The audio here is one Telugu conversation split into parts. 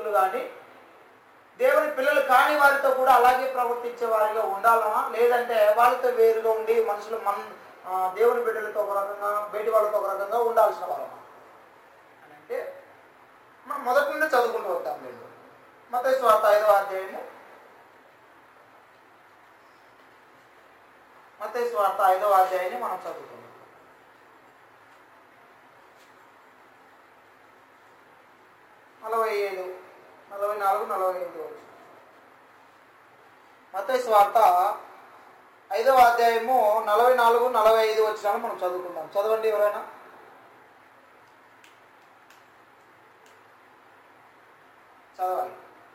వ్యక్తులు కానీ దేవుని పిల్లలు కాని వారితో కూడా అలాగే ప్రవర్తించే వారిగా ఉండాలనా లేదంటే వాళ్ళతో వేరుగా ఉండి మనుషులు మన ఆ, దేవుని బిడ్డలతో ఒక రకంగా బయటి వాళ్ళతో ఒక రకంగా ఉండాల్సిన వాళ్ళమా అని అంటే మనం మొదటి నుండి చదువుకుంటూ వద్దాం లేదు మత స్వార్థ ఐదవ అధ్యాయము మత స్వార్థ ఐదవ అధ్యాయాన్ని మనం చదువుకుందాం నలభై ఐదు నలభై నాలుగు నలభై ఐదు మత స్వార్థ ఐదవ అధ్యాయము నలభై నాలుగు నలభై ఐదు వచ్చినాలు మనం చదువుకుందాం చదవండి ఎవరైనా చదవాలి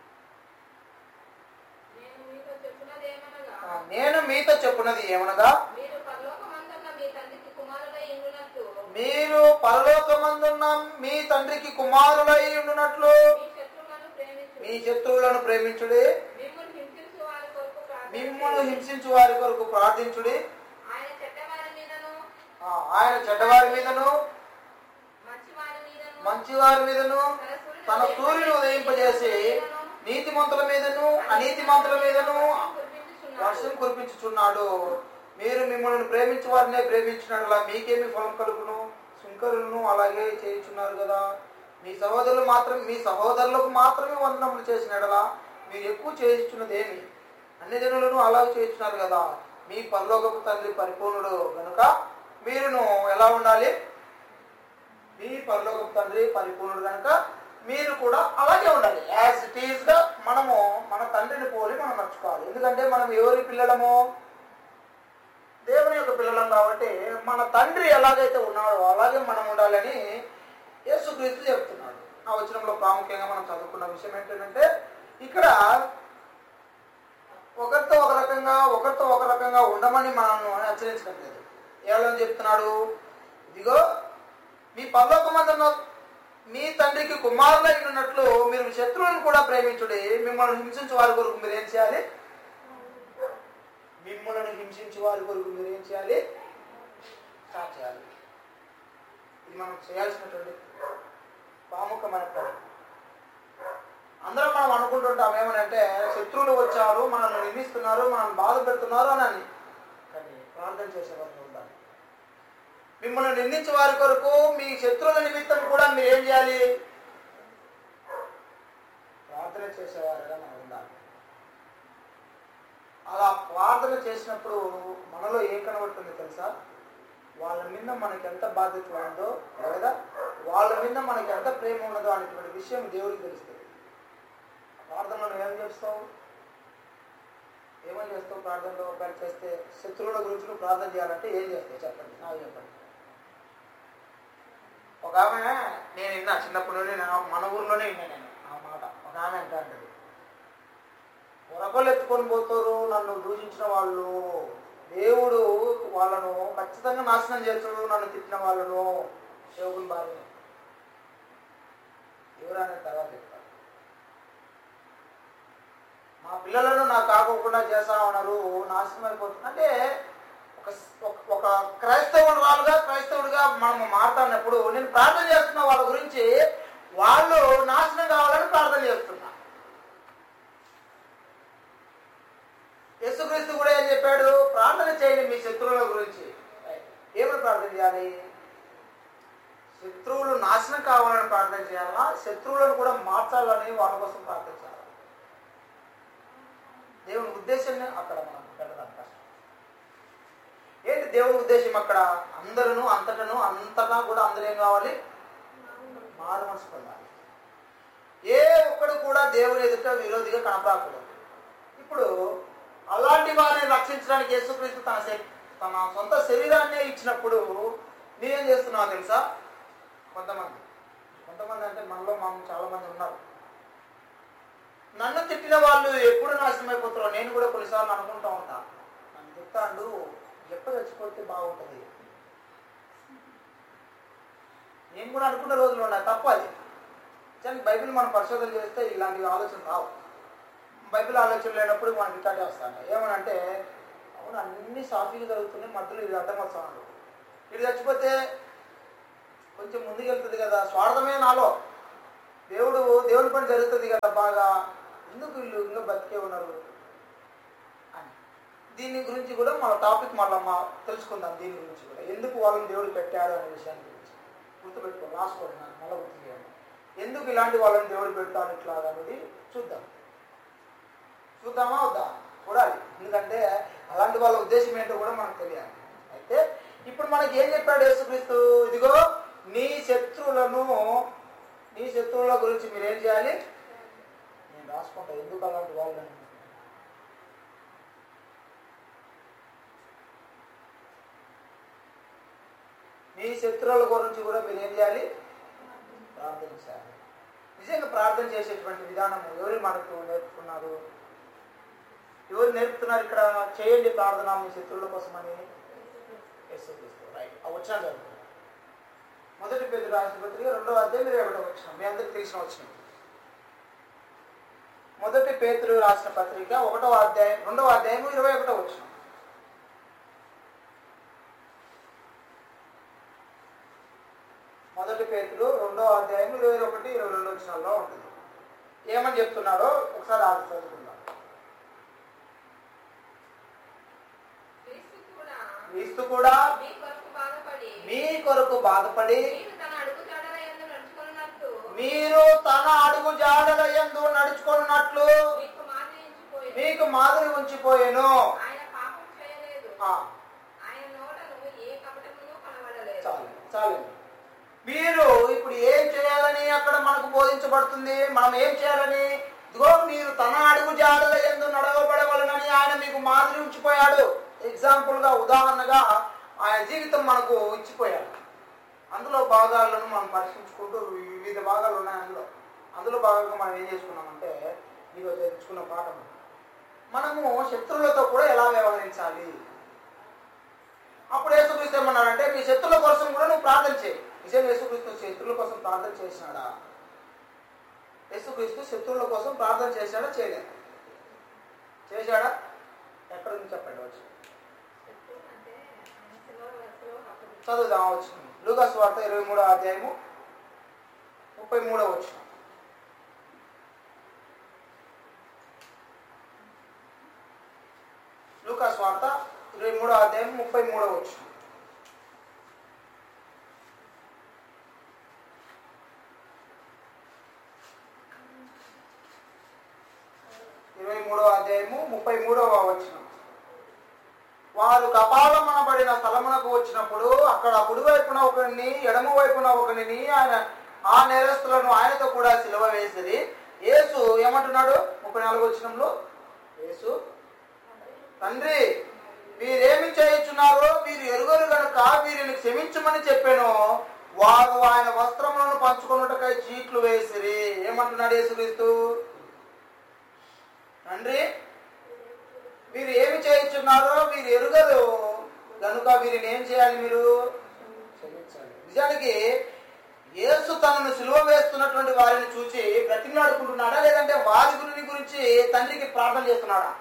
నేను మీతో చెప్పున్నదేమనగా, ఆ, నేను మీతో చెప్పున్నది ఏమనగా మీరు పరలోకమందున్న మీ తండ్రికి కుమారులై ఉండునట్లు, మీరు పరలోకమందున్న మీ తండ్రికి కుమారులై ఉండునట్లు మీ శత్రువులను ప్రేమించుడి. మీ శత్రువులను ప్రేమించుడి మిమ్మును హింసించు వారి కొరకు ప్రార్థన మిమ్మల్ని చేయుడి. హింసించు వారి కొరకు ప్రార్థించుడి ఆయన చెడ్డవారి మీదను ఆ, ఆయన చెడ్డవారి మీదను మంచివారి మీదను మంచివారి మీదను తన సూర్యుని ఉదయింపజేసి నీతిమంతుల మీదను అనీతిమంతుల మీదను కురిపించుచున్నాడు. వర్షం కురిపించుచున్నాడు మీరు మిమ్మల్ని ప్రేమించే వారినే ప్రేమించినట్లా మీకేమి ఫలం కలుగును శుంకరులను అలాగే చేయించున్నారు కదా మీ సహోదరులు మాత్రం మీ సహోదరులకు మాత్రమే వందనములు చేసినడలా మీరు ఎక్కువ చేయించున్నది ఏమి అన్ని జనులను అలాగే చేయించున్నారు కదా మీ పరలోకపు తండ్రి పరిపూర్ణుడు కనుక మీరును ఎలా ఉండాలి మీ పరలోకపు తండ్రి పరిపూర్ణుడు కనుక మీరు కూడా అలాగే ఉండాలి యాజ్ ఇట్ ఈస్ గా మనము మన తండ్రిని పోలి మనం నడుచుకోవాలి ఎందుకంటే మనం ఎవరి పిల్లలము దేవుని యొక్క పిల్లలం కాబట్టి మన తండ్రి ఎలాగైతే ఉన్నాడో అలాగే మనం ఉండాలని యేసుక్రీస్తు చెప్తున్నాడు ఆ వచనంలో ప్రాముఖ్యంగా మనం చదువుకున్న విషయం ఏంటంటే ఇక్కడ ఒకరితో ఒక రకంగా ఒకరితో ఒక రకంగా ఉండమని మనల్ని హెచ్చరించట్లేదు ఏమని చెప్తున్నాడు ఇదిగో మీ పరలోకమందున్న మీ తండ్రికి కుమారులై ఉన్నట్లు మీరు మీ శత్రువులను కూడా ప్రేమించుడి మిమ్మల్ని హింసించే వారి కొరకు మీరు ఏం చేయాలి మిమ్మల్ని హింసించే వారి కొరకు మీరు ఏం చేయాలి స్టార్ట్ చేయాలి ఇది మనం చేయాల్సినటువంటి ప్రాముఖ్యమైన పని అందరం మనం అనుకుంటుంటాం ఏమనంటే శత్రువులు వచ్చారు మనల్ని నిందిస్తున్నారు మనల్ని బాధ పెడుతున్నారు అని అని కానీ ప్రార్థన చేసేవారు ఉండాలి మిమ్మల్ని నిందించే వారి కొరకు మీ శత్రువుల నిమిత్తం కూడా మీరు ఏం చేయాలి ప్రార్థన చేసేవారుగా మనం ఉండాలి అలా ప్రార్థన చేసినప్పుడు మనలో ఏం కనబడుతుంది తెలుసా వాళ్ళ మీద మనకి ఎంత బాధ్యత ఉందో లేదా వాళ్ళ మీద మనకి ఎంత ప్రేమ ఉన్నదో అనేటువంటి విషయం దేవుడికి తెలుస్తుంది ప్రార్థనలో ఏం చేస్తావు ఏమని చేస్తావు ప్రార్థనలో ఒకవేళ చేస్తే శత్రువుల గురించి నువ్వు ప్రార్థన చేయాలంటే ఏం చేస్తావు చెప్పండి నాకు చెప్పండి ఒక ఆమె నేను విన్నా చిన్నప్పటి నుండి నా- మన ఊర్లోనే విన్నా నేను ఆ మాట ఒక ఆమె అంటే అంటది ఉరకలు ఎత్తుకొని పోతారు నన్ను దూషించిన వాళ్ళు దేవుడు వాళ్ళను ఖచ్చితంగా నాశనం చేస్తాడు నన్ను తిట్టిన వాళ్ళను శివకుని భార్య ఎవరనే తర్వాత చెప్తారు మా పిల్లలను నాకు కాకోకుండా చేస్తా ఉన్నారు నాశనం అయిపోతుంది అంటే ఒక ఒక- ఒక క్రైస్తవుడు రాలుగా క్రైస్తవుడిగా మనం మాట్లాడినప్పుడు నేను ప్రార్థన చేస్తున్న వాళ్ళ గురించి వాళ్ళు నాశనం కావాలని ప్రార్థన చేస్తున్నా యేసుక్రీస్తు కూడా ఏం చెప్పాడు ప్రార్థన చేయండి మీ శత్రువుల గురించి ఏమని ప్రార్థన చేయాలి శత్రువులు నాశనం కావాలని ప్రార్థన చేయాలా శత్రువులను కూడా మార్చాలని వాళ్ళ కోసం ప్రార్థన చేయాలి దేవుని ఉద్దేశాన్ని అక్కడ మనం పెట్టడం కష్టం ఏంటి దేవుని ఉద్దేశం అక్కడ అందరూ అంతటను అంతటా కూడా అందరూ ఏం కావాలి మారు మనసు పొందాలి ఏ ఒక్కడు కూడా దేవుని ఎదుట విరోధిగా కనపడకూడదు ఇప్పుడు అలాంటి వారిని రక్షించడానికి యేసుక్రీస్తు తన శరీ- తన సొంత శరీరాన్నే ఇచ్చినప్పుడు నేనేం చేస్తున్నావు తెలుసా కొంతమంది కొంతమంది అంటే మనలో మనం చాలా మంది ఉన్నారు నన్ను తిట్టిన వాళ్ళు ఎప్పుడు నాశనం అయిపోతారో నేను కూడా కొన్నిసార్లు అనుకుంటా ఉంటా నన్ను తిట్టాడు ఎప్పుడు చచ్చిపోతే బాగుంటుంది నేను కూడా అనుకున్న రోజులు ఉన్నాయి తప్ప అది కానీ బైబిల్ మనం పరిశోధన చేస్తే ఇలాంటి ఆలోచన రావు బైబిల్ ఆలోచన లేనప్పుడు మనకి ఇట్లాంటి వస్తాను ఏమనంటే అవును అన్ని సాఫీగా జరుగుతున్నాయి మధ్యలో ఇది అడ్డం వస్తాడు ఇది చచ్చిపోతే కొంచెం ముందుకు వెళ్తుంది కదా స్వార్థమే నాలో దేవుడు దేవుడి పని జరుగుతుంది కదా బాగా ఎందుకు వీళ్ళు ఇంకా బతికే ఉన్నారు అని దీని గురించి కూడా మన టాపిక్ మళ్ళీ మా తెలుసుకుందాం దీని గురించి కూడా ఎందుకు వాళ్ళని దేవుడు పెట్టాడు అనే విషయాన్ని గురించి గుర్తుపెట్టుకో రాసుకోండి నాకు మళ్ళీ గుర్తు చేయండి ఎందుకు ఇలాంటి వాళ్ళని దేవుడు పెడతాను ఇట్లా అనేది చూద్దాం చూద్దామా వద్దా చూడాలి ఎందుకంటే అలాంటి వాళ్ళ ఉద్దేశం ఏంటో కూడా మనకు తెలియాలి అయితే ఇప్పుడు మనకి ఏం చెప్పాడు యేసుక్రీస్తు ఇదిగో నీ శత్రువులను నీ శత్రువుల గురించి మీరు ఏం చేయాలి నేను రాసుకుంటా ఎందుకు అలాంటి వాళ్ళని మీ శత్రువుల గురించి కూడా మీరు ఏం చేయాలి ప్రార్థన చేయాలి నిజంగా ప్రార్థన చేసేటువంటి విధానం ఎవరు మనకు నేర్పుకున్నారు ఎవరు నేర్పుతున్నారు ఇక్కడ చేయండి ప్రార్థన మీ శత్రువుల కోసమని యేసుక్రీస్తు రైట్ ఆ వచ్చిన చదువుతుంది మొదటి పేరు రాసిన పత్రిక రెండవ అధ్యాయం ఇరవై ఒకటో వచ్చిన మీ అందరికి తెలిసిన వచ్చిన మొదటి పేతురు రాసిన పత్రిక ఒకటో అధ్యాయం రెండవ అధ్యాయం ఇరవై ఒకటో వచ్చిన మొదటి పేతులు రెండో అధ్యాయం ఇరవై ఒకటి ఇరవై రెండు వచ్చినాల్లో ఉంటుంది ఏమని చెప్తున్నారో ఒకసారి ఆగి చదువుకుందాం క్రీస్తు కూడా క్రీస్తు కూడా మీ కొరకు బాధపడి మీ కొరకు బాధపడి మీరు తన అడుగు జాడల యందు నడుచుకున్నట్టు మీరు తన అడుగు జాడల యందు నడుచుకున్నట్లు మీకు మాదిరి ఎంచిపోయి మీకు మాదిరి ఉంచిపోయాను ఆయన పాపం చేయలేదు ఆ, ఆయన నోటను ఏ కపటమును కనబడలేదు చాలు చాలు మీరు ఇప్పుడు ఏం చేయాలని అక్కడ మనకు బోధించబడుతుంది మనం ఏం చేయాలని ఇదిగో మీరు తన అడుగు జాడల ఎందు నడవబడవలనని ఆయన మీకు మాదిరి ఉంచిపోయాడు ఎగ్జాంపుల్ గా ఉదాహరణగా ఆయన జీవితం మనకు ఇచ్చిపోయాడు అందులో భాగాలను మనం పరిశీలించుకుంటూ వివిధ భాగాలు ఉన్నాయి అందులో అందులో భాగంగా మనం ఏం చేసుకున్నామంటే ఈరోజు తెచ్చుకున్న పాఠం మనము శత్రువులతో కూడా ఎలా వ్యవహరించాలి అప్పుడు యేసుక్రీస్తు ఏమన్నాడంటే మీ శత్రుల కోసం కూడా నువ్వు ప్రార్థన చేయి నిజం యేసుక్రీస్తు శత్రువుల కోసం ప్రార్థన చేసినాడా యేసుక్రీస్తు శత్రువుల కోసం ప్రార్థన చేశాడా చేయలేదా చేశాడా ఎక్కడ నుంచి చెప్పండి వచ్చి అంటే ఆయన శిలువ శిలువ అప్పుడు చదువుదాం వచ్చిన లూకాస్ వార్త ఇరవై మూడో అధ్యాయము ముప్పై మూడో వచ్చిన లూకాస్ వార్త ఇరవై మూడో అధ్యాయం ముప్పై మూడో వచ్చిన ఇరవై మూడో అధ్యాయము ముప్పై మూడవ వచ్చిన వారు కపాలమనబడిన స్థలమునకు వచ్చినప్పుడు అక్కడ కుడి వైపున ఒకరిని ఎడమ వైపున ఒకరిని ఆయన ఆ నేరస్తులను ఆయనతో కూడా సిలువ వేసిరి యేసు ఏమంటున్నాడు ముప్పై నాలుగు వచ్చినంలో యేసు తండ్రి వీరేమి చేయుచున్నారో వీరు ఎరుగరు గనుక వీరిని క్షమించమని చెప్పాను వారు ఆయన వస్త్రములను పంచుకున్నట్టుకై చీట్లు వేసిరి ఏమంటున్నాడు యేసుక్రీస్తు తండ్రి వీరు ఏమి చేయించున్నారో వీరు ఎరుగరు కనుక వీరిని ఏం చేయాలి మీరు క్షమించాలి నిజానికి యేసు తనను సిలువ వేస్తున్నటువంటి వారిని చూసి బ్రతిమలాడుకుంటున్నాడా లేదంటే వారి గురిని గురించి తండ్రికి ప్రార్థన చేస్తున్నాడా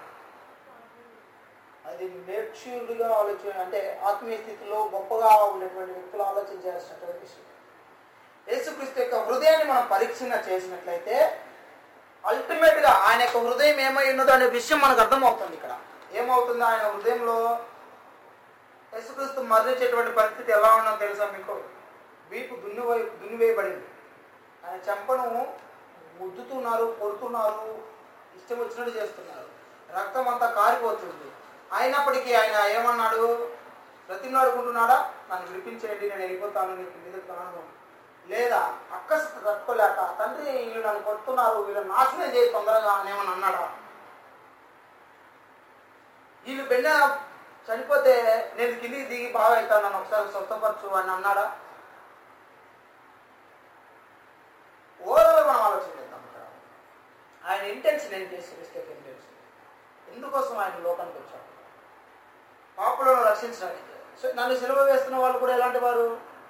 అది మేక్షుడిగా ఆలోచన అంటే ఆత్మీయ స్థితిలో గొప్పగా ఉండేటువంటి వ్యక్తులు ఆలోచన చేయాల్సినటువంటి విషయం యేసుక్రీస్తు యొక్క హృదయాన్ని మనం పరీక్షణ చేసినట్లయితే అల్టిమేట్ గా ఆయన యొక్క హృదయం ఏమై ఉన్నదో అనే విషయం మనకు అర్థమవుతుంది ఇక్కడ ఏమవుతుంది ఆయన హృదయంలో యేసుక్రీస్తు మరణించేటువంటి పరిస్థితి ఎలా ఉన్నదో తెలుసా మీకు వీపు దున్నివై దున్నివేయబడింది ఆయన చెంపను ముద్దుతున్నారు కొడుతున్నారు ఇష్టం వచ్చినట్టు చేస్తున్నారు రక్తం అంతా కారిపోతుంది అయినప్పటికీ ఆయన ఏమన్నాడు బ్రతిమలాడుకుంటున్నాడా నన్ను విడిపించేయండి నేను వెళ్ళిపోతాను నీకు మీద ప్రాణం లేదా అక్కసు తట్టుకోలేక తండ్రి వీళ్ళు నన్ను కొడుతున్నారు వీళ్ళని నాశనం చేసి తొందరగా అని ఏమని అన్నాడా వీళ్ళు బెన్న చనిపోతే నేను కిందికి దిగి బాగా అవుతాను నన్ను ఒకసారి స్వస్థపరచు అని అన్నాడా ఓవరాల్ మనం ఆలోచన చేద్దాం ఇక్కడ ఆయన ఇంటెన్షన్ ఏంటి యేసుక్రీస్తు ఇంటెన్షన్ ఎందుకోసం ఆయన లోకానికి వచ్చాడు పాపులను రక్షించడానికి సో నన్ను సెలవు వేస్తున్న వాళ్ళు కూడా ఎలాంటి వారు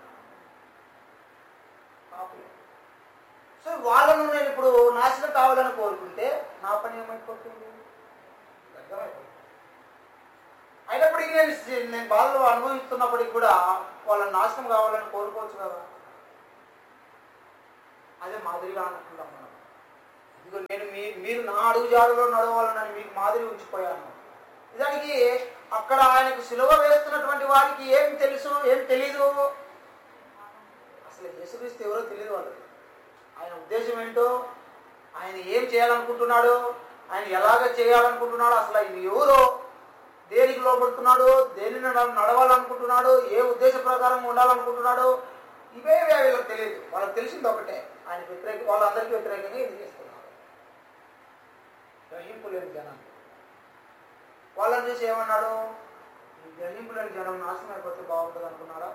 పాపులు సో వాళ్ళను నేను ఇప్పుడు నాశనం కావాలని కోరుకుంటే నా పని ఏమైపోతుంది వ్యర్థమైపోతుంది. అయినప్పటికీ నేను నేను బాధలు అనుభవిస్తున్నప్పటికీ కూడా వాళ్ళని నాశనం కావాలని కోరుకోవచ్చు కదా అదే మాదిరిగా అనుకుంటాం మనం ఇదిగో నేను మీ మీరు నా అడుగుజాడులో నడవాలని మీకు మాదిరి ఉంచిపోయాను నిజానికి అక్కడ ఆయనకు సిలువ వేస్తున్నటువంటి వారికి ఏం తెలుసు ఏం తెలీదు అసలు యేసుక్రీస్తు ఎవరో తెలియదు వాళ్ళకి ఆయన ఉద్దేశం ఏంటో ఆయన ఏం చేయాలనుకుంటున్నాడు ఆయన ఎలాగ చేయాలనుకుంటున్నాడు అసలు ఆయన ఎవరో దేనికి లోపడుతున్నాడు దేనిని నడ- నడవాలనుకుంటున్నాడు ఏ ఉద్దేశ ప్రకారం ఉండాలనుకుంటున్నాడు ఇవే వీళ్ళకి తెలియదు వాళ్ళకి తెలిసింది ఒకటే ఆయన వ్యతిరేక వాళ్ళందరికీ వ్యతిరేకంగా ఇది చేస్తున్నారు గ్రహింపు లేని జనం వాళ్ళని చూసి ఏమన్నాడు ఈ గ్రహింపు లేని జనం నాశనం అయిపోతే బాగుంటుంది అనుకున్నారా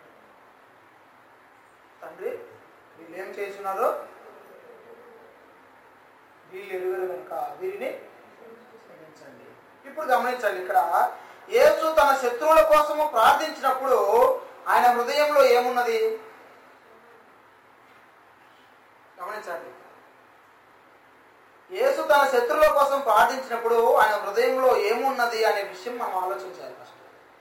తండ్రి వీళ్ళు ఏం చేస్తున్నారు వీళ్ళు ఎరుగరు కనుక వీరిని క్షమించండి ఇప్పుడు గమనించండి ఇక్కడ యేసు తన శత్రువుల కోసము ప్రార్థించినప్పుడు ఆయన హృదయంలో ఏమున్నది గమనించండి యేసు తన శత్రువుల కోసం ప్రార్థించినప్పుడు ఆయన హృదయంలో ఏమున్నది అనే విషయం మనం ఆలోచించాలి ఫస్ట్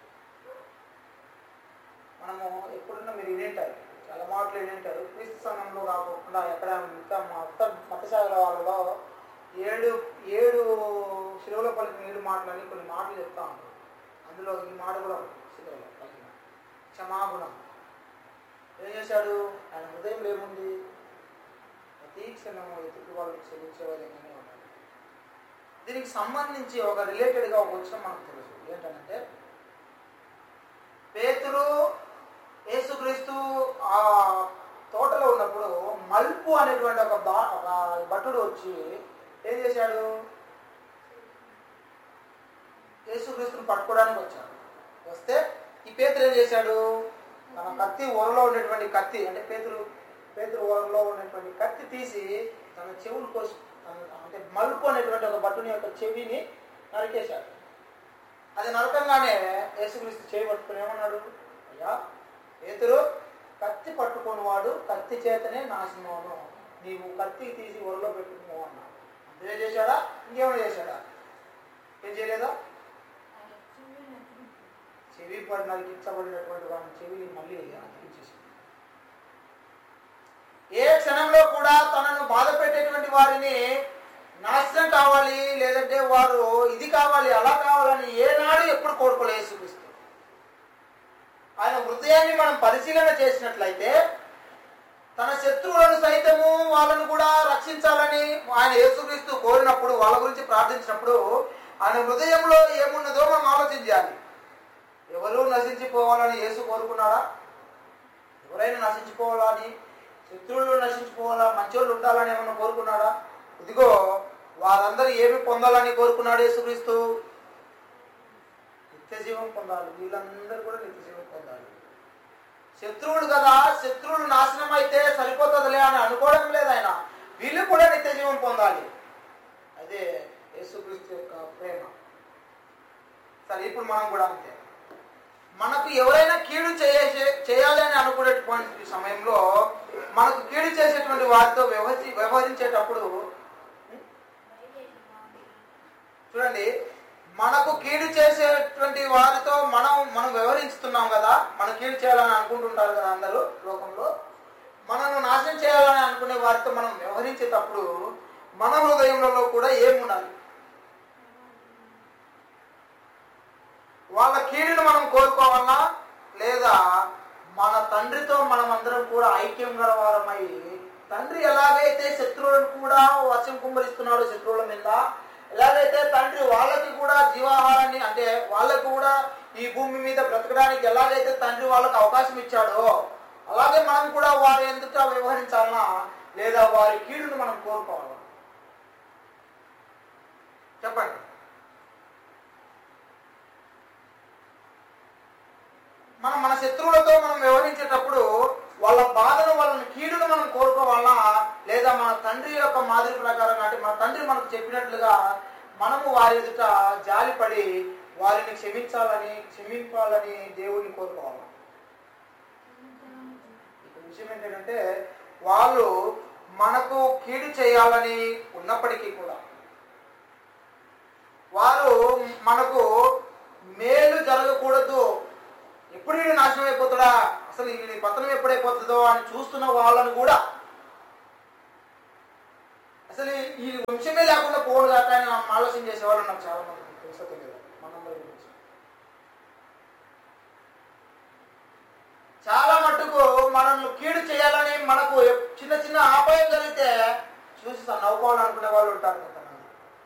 మనము ఎప్పుడున్నా మీరు వినేంటారు చాలా మాటలు వినేంటారు క్రీస్తు సంఘంలో కాకుండా ఎక్కడ ఇంకా మత మతశాల వాళ్ళలో ఏడు ఏడు శిలువలో పలికిన ఏడు మాటలని కొన్ని మాటలు చెప్తా ఉంటారు అందులో ఈ మాట కూడా ఒకటి, శిలువలో పలికిన క్షమాగుణం ఏం చేశాడు ఆయన హృదయంలో ఏముంది ప్రతి క్షణము ఎదుటి వాళ్ళకి క్షమించే విధంగానే ఉన్నాడు దీనికి సంబంధించి ఒక రిలేటెడ్గా ఒక వచ్చిన మనకు తెలుసు ఏంటంటే పేతురు యేసుక్రీస్తు ఆ తోటలో ఉన్నప్పుడు మల్పు అనేటువంటి ఒక బా ఒక భటుడు వచ్చి ఏం చేశాడు యేసుక్రీస్తుని పట్టుకోవడానికి వచ్చాడు వస్తే ఈ పేతురు ఏం చేశాడు తన కత్తి ఊరలో ఉండేటువంటి కత్తి అంటే పేతురు పేతురు ఊరలో ఉన్నటువంటి కత్తి తీసి తన చెవులు కోసి తన- అంటే మల్పు అనేటువంటి ఒక భటుని యొక్క చెవిని నరికేశాడు అది నరకంగానే యేసుక్రీస్తు చేయి పట్టుకుని ఏమన్నాడు అయ్యా పేతురు కత్తి పట్టుకొని వాడు కత్తి చేతనే నాశనమును నీవు కత్తి తీసి ఒళ్ళో పెట్టుకున్నావు అన్నాడు అంతే చేశాడా ఇంకేమైనా చేశాడా ఏం చేయలేదా చెవి పడి నరికించబడినటువంటి వాడి చెవిని మళ్ళీ అతికించేసింది ఏ క్షణంలో కూడా తనను బాధ పెట్టేటువంటి వారిని నాశనం కావాలి లేదంటే వారు ఇది కావాలి అలా కావాలని ఏనాడు ఎప్పుడు కోరుకోలేదు యేసుక్రీస్తు ఆయన హృదయాన్ని మనం పరిశీలన చేసినట్లయితే తన శత్రువులను సైతము వాళ్ళను కూడా రక్షించాలని ఆయన యేసుక్రీస్తు కోరినప్పుడు వాళ్ళ గురించి ప్రార్థించినప్పుడు ఆయన హృదయంలో ఏమున్నదో మనం ఆలోచించాలి ఎవరు నశించిపోవాలని యేసు కోరుకున్నాడా ఎవరైనా నశించిపోవాలని శత్రువులు నశించిపోవాలా మంచోళ్ళు ఉండాలని ఏమన్నా కోరుకున్నాడా ఇదిగో వారందరూ ఏమి పొందాలని కోరుకున్నాడు యేసుక్రీస్తు నిత్య జీవం పొందాలి వీళ్ళందరూ కూడా నిత్య జీవం పొందాలి శత్రువులు కదా శత్రువులు నాశనం అయితే సరిపోతుందిలే అని అనుకోవడం లేదు ఆయన వీళ్ళు కూడా నిత్య జీవం పొందాలి అదే యేసుక్రీస్తు యొక్క ప్రేమ సరే ఇప్పుడు మనం కూడా అంతే మనకు ఎవరైనా కీడు చేసే చేయాలి అని అనుకునేటువంటి సమయంలో మనకు కీడు చేసేటువంటి వారితో వ్యవహరి వ్యవహరించేటప్పుడు చూడండి మనకు కీడు చేసేటువంటి వారితో మనం మనం వ్యవహరిస్తున్నాం కదా మనం కీడు చేయాలని అనుకుంటుంటారు కదా అందరూ లోకంలో మనను నాశనం చేయాలని అనుకునే వారితో మనం వ్యవహరించేటప్పుడు మన హృదయంలో కూడా ఏముండాలి వాళ్ళ కీడును మనం కోరుకోవాలా లేదా మన తండ్రితో మనం అందరం కూడా ఐక్యం గల వారమై తండ్రి ఎలాగైతే శత్రువులను కూడా వర్షం కుమ్మరిస్తున్నాడు శత్రువుల మీద ఎలాగైతే తండ్రి వాళ్ళకి కూడా జీవాహారాన్ని అంటే వాళ్ళకు కూడా ఈ భూమి మీద బ్రతకడానికి ఎలాగైతే తండ్రి వాళ్ళకి అవకాశం ఇచ్చాడో అలాగే మనం కూడా వారి ఎందుకు వ్యవహరించాలనా లేదా వారి కీడును మనం కోరుకోవాలా చెప్పండి మనం మన శత్రువులతో మనం వ్యవహరించేటప్పుడు వాళ్ళ బాధను వాళ్ళని కీడును మనం కోరుకోవాలా లేదా మన తండ్రి యొక్క మాదిరి ప్రకారం అంటే మన తండ్రి మనకు చెప్పినట్లుగా మనము వారి ఎదుట జాలిపడి వారిని క్షమించాలని క్షమించాలని దేవుడిని కోరుకోవాలి ఇక్కడ విషయం ఏంటంటే వాళ్ళు మనకు కీడు చేయాలని ఉన్నప్పటికీ కూడా వారు మనకు మేలు జరగకూడదు ఎప్పుడు వీడు నాశనం అయిపోతాడా అసలు వీడి పతనం ఎప్పుడైపోతుందో అని చూస్తున్న వాళ్ళను కూడా అసలు ఈ వంశమే లేకుండా పోడు కాక అని ఆలోచన చేసేవాళ్ళు నాకు చాలా మంది ఉన్నారు. తెలుసో తెలియదు మనందరి గురించి చాలా మట్టుకు మనల్ని కీడు చేయాలని మనకు చిన్న చిన్న ఆపాయం జరిగితే చూసి నవ్వుకోవాలనుకునే వాళ్ళు ఉంటారు కొంతమంది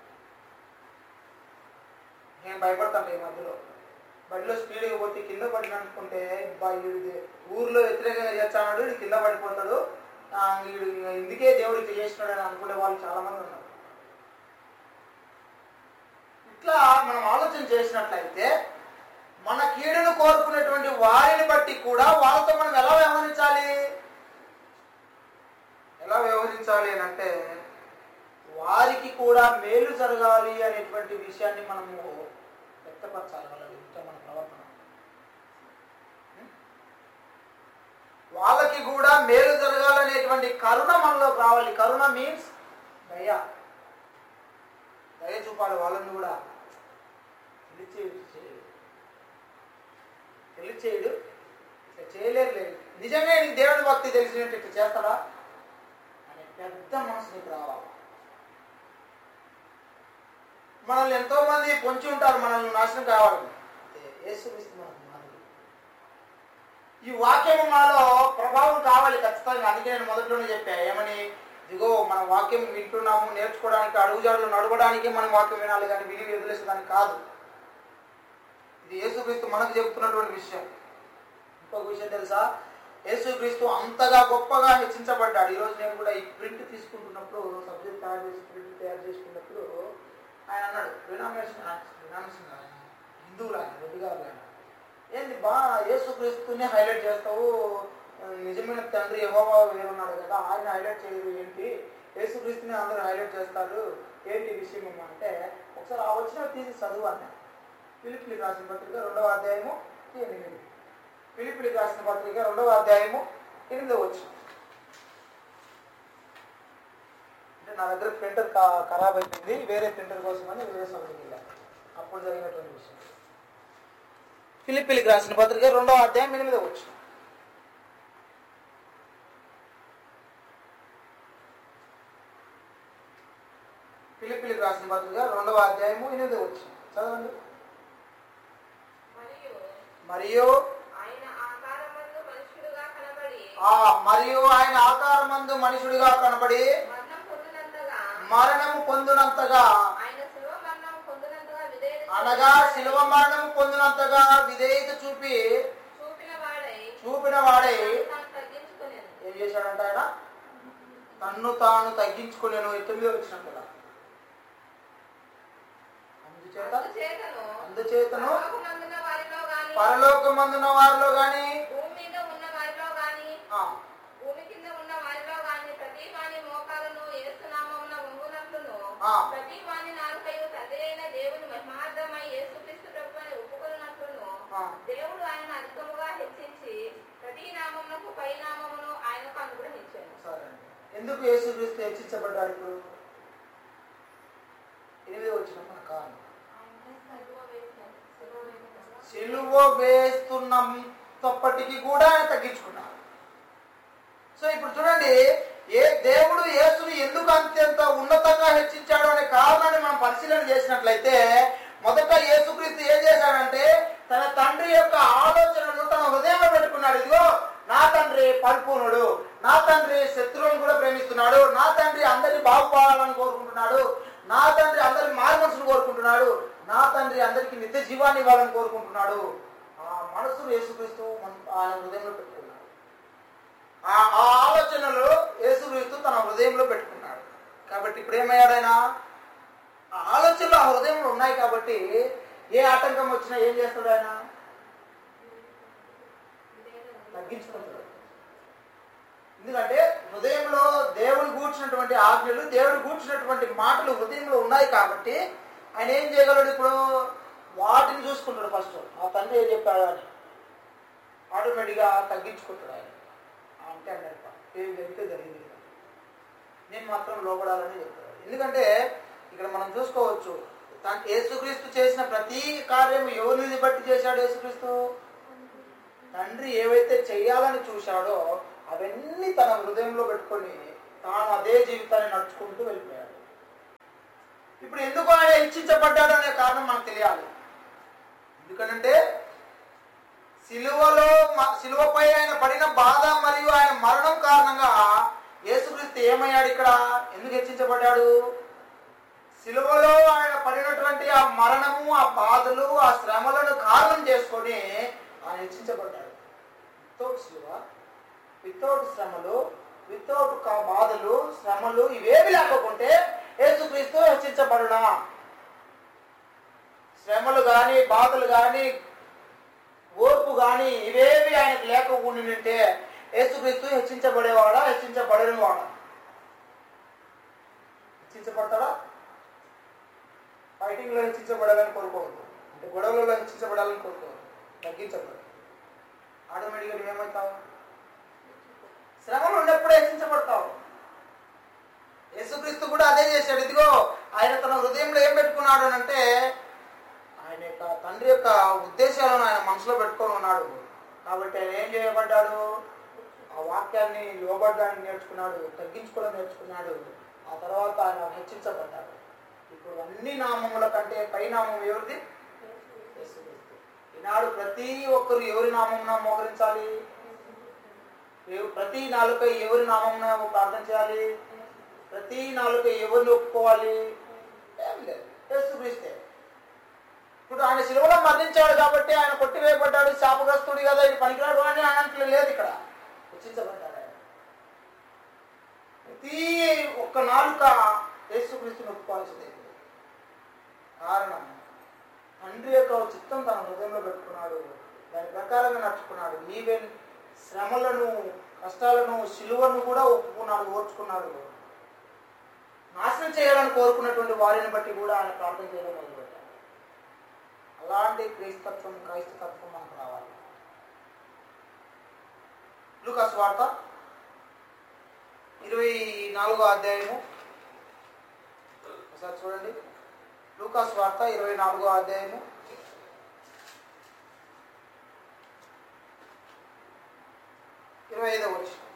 నేను భయపడతాను ఈ మధ్యలో బండిలో స్పీడ్గా పోతే కింద పడిన అనుకుంటే "అబ్బా, వీడిది ఊర్లో వ్యతిరేకంగా చేస్తాడు వీడు కింద పడిపోతాడు ఆ, వీడు ఇందుకే దేవుడు ఇట్లా చేసినాడు అని అనుకునే వాళ్ళు చాలా మంది ఉన్నారు ఇట్లా మనం ఆలోచన చేసినట్లయితే మన కీడును కోరుకునేటువంటి వారిని బట్టి కూడా వాళ్ళతో మనం ఎలా వ్యవహరించాలి ఎలా వ్యవహరించాలి అని అంటే వారికి కూడా మేలు జరగాలి అనేటువంటి విషయాన్ని మనము వ్యక్తపరచాలి వాళ్ళ ఎదుట మన ప్రవర్తన ఉం? వాళ్ళకి కూడా మేలు జరగాలనేటువంటి కరుణ మనలోకి రావాలి కరుణ మీన్స్ దయ దయ చూపాలి వాళ్ళని కూడా తెలిచేయడు చేయడు తెలిచేయడు ఇట్లా చేయలేరు లేదు నిజమే నీకు దేవుడి భక్తి తెలిసినట్టు ఇట్లా చేస్తాడా అనే పెద్ద మనసు నీకు రావాలి మనల్ని ఎంతో మంది పొంచి ఉంటారు మనల్ని నాశనం కావాలి యేసుక్రీస్తు మనకు మాదిరి. ఈ వాక్యము మనలో ప్రభావం కావాలి ఖచ్చితంగా అందుకే నేను మొదట్లోనే చెప్పా ఏమని ఇదిగో మన వాక్యం వింటున్నాము నేర్చుకోవడానికి అడుగుజాడులు నడవడానికి మనం వాక్యం వినాలి కానీ విని వదిలేసేదానికి కాదు ఇది యేసుక్రీస్తు మనకు చెబుతున్నటువంటి విషయం ఇంకొక విషయం తెలుసా యేసుక్రీస్తు అంతగా గొప్పగా హెచ్చించబడ్డాడు ఈరోజు నేను కూడా ఈ ప్రింట్ తీసుకుంటున్నప్పుడు సబ్జెక్ట్ తయారు చేసి ప్రింట్ తయారు చేసుకున్నప్పుడు ఆయన అన్నాడు వినామేషన్ వినామేషన్ హిందువులు ఆయన రెడ్డి గారు ఆయన ఏంది బా యేసుక్రీస్తుని హైలైట్ చేస్తావు నిజమైన తండ్రి యెహోవా వేరున్నాడు కదా ఆయన హైలైట్ చేయరు ఏంటి యేసుక్రీస్తుని అందరూ హైలైట్ చేస్తారు ఏంటి విషయం ఏమో అంటే ఒకసారి ఆ వచ్చిన తీసి చదువు అన్నాడు పిలిపిలికి రాసిన పత్రిక రెండవ అధ్యాయము ఎనిమిది పిలిపిలికి రాసిన పత్రిక రెండవ అధ్యాయము ఎనిమిదవ వచ్చిన అంటే నా దగ్గర ప్రింటర్ ఖరాబ్ అయిపోయింది వేరే ప్రింటర్ కోసం అని వేరే సంస్థకి వెళ్ళాను అప్పుడు జరిగినటువంటి విషయం ఫిలిపిలికి రాసిన పత్రిక రెండవ అధ్యాయం ఎనిమిదవ వచ్చిన ఫిలిపిలికి రాసిన పత్రిక రెండవ అధ్యాయము ఎనిమిదవ వచ్చిన చదవండి మరియు మరియు ఆయన ఆకారమందు మనుష్యుడుగా కనబడి ఆ మరియు ఆయన ఆకారమందు మనుషుడిగా కనబడి మరణం పొందినంతగా మరణము పొందినంతగా ఆయన శిలువ మరణం పొందినంతగా విధేయత అనగా శిలువ మరణము పొందినంతగా విధేయత చూపి చూపిన వాడై చూపిన వాడై తాను తగ్గించుకునేది ఏం చేశాడంట ఆయన తన్ను తాను తగ్గించుకోలేను తొమ్మిది వచ్చిన కదా అందుచేత అందుచేతను అందుచేతను పరలోకమందున్న వారిలో గాని పరలోకమందున వారిలో గాని భూమి మీద ఉన్న వారిలో గాని ఆ, భూమి కింద ఉన్న వారిలో గాని ప్రతి వాని మోకాలను ఏసునామమున వంగునట్లును ఆ. ప్రతి వాని నాలుకయు తండ్రి అయిన దేవుని మహిమార్థమై యేసుక్రీస్తు ప్రభు అని ఒప్పుకొనున్నట్లును ఆ. దేవుడు ఆయన అధికముగా హెచ్చించి ప్రతి నామమునకు పై నామమును ఆయనకు అనుగ్రహించాను సరే అండి. ఎందుకు యేసుక్రీస్తు హెచ్చించబడ్డాడు ఇప్పుడు ఎనిమిది వచ్చిన మన కారణం సిలువ వేస్తున్నప్పటికీ కూడా ఆయన తగ్గించుకున్నారు సో ఇప్పుడు చూడండి ఏ దేవుడు యేసుని ఎందుకు అంత్యంత ఉన్నతంగా హెచ్చించాడు అనే కారణాన్ని మనం పరిశీలన చేసినట్లయితే మొదట యేసుక్రీస్తు ఏం చేశాడంటే తన తండ్రి యొక్క ఆలోచనను తన హృదయంలో పెట్టుకున్నాడు ఇదిగో నా తండ్రి పరిపూర్ణుడు నా తండ్రి శత్రువులను కూడా ప్రేమిస్తున్నాడు నా తండ్రి అందరిని బాగుపడాలని కోరుకుంటున్నాడు నా తండ్రి అందరి మారు మనసును కోరుకుంటున్నాడు నా తండ్రి అందరికి నిత్య జీవాన్ని ఇవ్వాలని కోరుకుంటున్నాడు ఆ మనసును యేసుక్రీస్తు మన- ఆయన హృదయంలో పెట్టుకున్నాడు ఆ ఆ ఆలోచనలు యేసుక్రీస్తు తన హృదయంలో పెట్టుకున్నాడు కాబట్టి ఇప్పుడు ఏమయ్యాడు ఆయన ఆ ఆలోచనలు ఆ హృదయంలో ఉన్నాయి కాబట్టి ఏ ఆటంకం వచ్చినా ఏం చేస్తాడు ఆయన తగ్గించుకుంటాడు ఎందుకంటే హృదయంలో దేవుడు కూర్చున్నటువంటి ఆజ్ఞలు దేవుడు కూర్చున్నటువంటి మాటలు హృదయంలో ఉన్నాయి కాబట్టి ఆయన ఏం చేయగలడు ఇప్పుడు వాటిని చూసుకుంటాడు ఫస్ట్ ఆ తండ్రి ఏం చెప్పాడు అని ఆటోమేటిక్గా తగ్గించుకుంటాడు ఆయన అంటే అన్నట్టు ఏం జరిగితే జరిగింది కదా. నేను మాత్రం లోపడాలని చెప్తాడు ఎందుకంటే ఇక్కడ మనం చూసుకోవచ్చు తన- యేసుక్రీస్తు చేసిన ప్రతి కార్యం ఎవరిని బట్టి చేశాడు యేసుక్రీస్తు తండ్రి ఏవైతే చెయ్యాలని చూశాడో అవన్నీ తన హృదయంలో పెట్టుకొని తాను అదే జీవితాన్ని నడుచుకుంటూ వెళ్ళిపోయాడు ఇప్పుడు ఎందుకు ఆయన హెచ్చించబడ్డాడు అనే కారణం మనకు తెలియాలి ఎందుకంటే సిలువలో మ- సిలువపై ఆయన పడిన బాధ మరియు ఆయన మరణం కారణంగా యేసుక్రీస్తు ఏమయ్యాడు ఇక్కడ ఎందుకు హెచ్చించబడ్డాడు సిలువలో ఆయన పడినటువంటి ఆ మరణము ఆ బాధలు ఆ శ్రమలను కారణం చేసుకొని ఆయన హెచ్చించబడ్డాడు వితౌట్ సిలువ వితౌట్ శ్రమలు వితౌట్ కా- బాధలు శ్రమలు ఇవేవి లేకపోతే యేసుక్రీస్తు హెచ్చించబడునా శ్రమలు కానీ బాధలు కానీ ఓర్పు కానీ ఇవేవి ఆయనకు లేక ఉండింటే యేసుక్రీస్తు హెచ్చించబడేవాడా హెచ్చించబడని వాడా హెచ్చించబడతాడా ఫైటింగ్ లో హెచ్చించబడాలని కోరుకోవద్దు అంటే గొడవలలో హెచ్చించబడాలని కోరుకోవద్దు తగ్గించబడు ఆటోమేటిక్గా నువ్వు ఏమవుతావు శ్రమలు ఉన్నప్పుడే హెచ్చించబడతావు యేసుక్రీస్తు కూడా అదే చేశాడు ఇదిగో ఆయన తన హృదయంలో ఏం పెట్టుకున్నాడు అని అంటే ఆయన యొక్క తండ్రి యొక్క ఉద్దేశాలను ఆయన మనసులో పెట్టుకొని ఉన్నాడు కాబట్టి ఆయన ఏం చేయబడ్డాడు ఆ వాక్యాన్ని లోబడ్డానికి నేర్చుకున్నాడు తగ్గించుకోవడం నేర్చుకున్నాడు ఆ తర్వాత ఆయన హెచ్చించబడ్డాడు ఇప్పుడు అన్ని నామముల కంటే పై నామం ఎవరిది యేసుక్రీస్తు. ఈనాడు ప్రతి ఒక్కరు ఎవరి నామమున మోకరించాలి ఎవ- ప్రతి నాలుక ఎవరి నామమున ప్రార్థన చేయాలి ప్రతి నాలుక ఎవరిని ఒప్పుకోవాలి ఏం లేదు యేసుక్రీస్తే ఇప్పుడు ఆయన శిలువలో మరణించాడు కాబట్టి ఆయన కొట్టివేయబడ్డాడు శాపగ్రస్తుడు కదా ఇది పనికిరాడు అని అనట్లు లేదు ఇక్కడ హెచ్చించబడ్డాడు ఆయన ప్రతి ఒక్క నాలుక యేసుక్రీస్తుని ఒప్పుకోవాల్సిందే కారణం తండ్రి యొక్క చిత్తం తన హృదయంలో పెట్టుకున్నాడు దాని ప్రకారంగా నడుచుకున్నాడు ఈవెన్ శ్రమలను కష్టాలను శిలువను కూడా ఒప్పుకున్నాడు ఓర్చుకున్నాడు నాశనం చేయాలని కోరుకున్నటువంటి వారిని బట్టి కూడా ఆయన ప్రార్థన చేయడం మొదలుపెట్టాడు అలాంటి క్రైస్తత్వం క్రైస్తతత్వం మనకు రావాలి లూకాస్ వార్త ఇరవై నాలుగో అధ్యాయము ఒకసారి చూడండి లూకాస్ వార్త ఇరవై నాలుగో అధ్యాయము ఇరవై ఐదో వచ్చిన